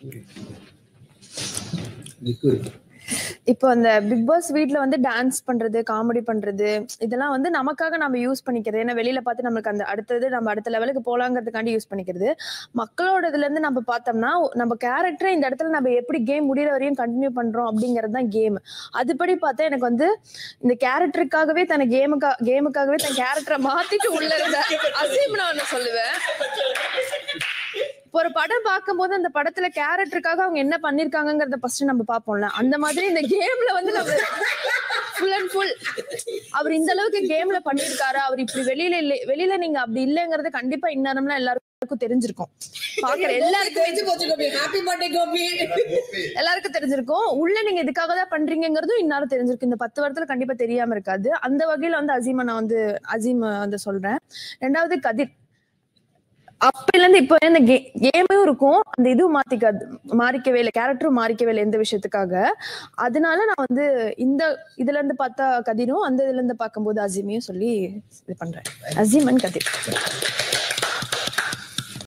இப்போ அந்த big pass வீட்ல வந்து டான்ஸ் பண்றது காமெடி பண்றது இதெல்லாம் வந்து நமக்காக நம்ம யூஸ் பண்ணிக்கிறது ஏன்னா வெளியில பார்த்து நம்மளுக்கு அந்த அடுத்தது நம்ம அடுத்த லெவலுக்கு போலாங்கிறதுக்காண்டி யூஸ் பண்ணிக்கிறது மக்களோட இதுல இருந்து நம்ம பார்த்தோம்னா நம்ம கேரக்டரை இந்த இடத்துல நம்ம எப்படி கேம் முடியிற வரையும் கண்டினியூ பண்றோம் அப்படிங்கிறது தான் கேம் அதுபடி பார்த்தா எனக்கு வந்து இந்த கேரக்டருக்காகவே தன்னை கேமுக்கா கேமுக்காகவே தன் கேரக்டரை மாத்திட்டு உள்ள இருந்த அசீம் நான் ஒண்ணு சொல்லுவேன் இப்போ ஒரு படம் பார்க்கும்போது அந்த படத்துல கேரக்டருக்காக அவங்க என்ன பண்ணிருக்காங்கங்கறத ஃபர்ஸ்ட் நம்ம பார்ப்போம்ல அந்த மாதிரி இந்த கேம்ல வந்து நம்ம ஃபுல் அண்ட் ஃபுல் அவர் இந்த அளவுக்கு கேம்ல பண்ணிருக்காரு அவர் இப்படி வெளியில இல்ல வெளியில நீங்க அப்படி இல்லைங்கிறது கண்டிப்பா இந்நேரம்லாம் எல்லாருக்கும் தெரிஞ்சிருக்கும் பாக்குற எல்லாருக்குமே தெரிஞ்சு போச்சு கோபி ஹாப்பி பர்த்டே கோபி எல்லாருக்கும் தெரிஞ்சிருக்கும் உள்ள நீங்க இதுக்காக தான் பண்றீங்கிறதும் இன்னாரும் தெரிஞ்சிருக்கு இந்த பத்து வருடத்துல கண்டிப்பா தெரியாம இருக்காது அந்த வகையில வந்து அசீமா நான் வந்து அசீம் வந்து சொல்றேன் ரெண்டாவது கதிர் அப்பையில இருந்து இப்ப இந்த கேமும் இருக்கும் அந்த இதுவும் மாத்திக்காது மாறிக்கவே இல்லை கேரக்டரும் மாறிக்கவே இல்லை எந்த விஷயத்துக்காக அதனால நான் வந்து இந்த இதுல இருந்து பார்த்தா கதிரும் அந்த இதுல இருந்து பார்க்கும்போது அசீமையும் சொல்லி இது பண்றேன் அசீம் அண்ட் கதிர்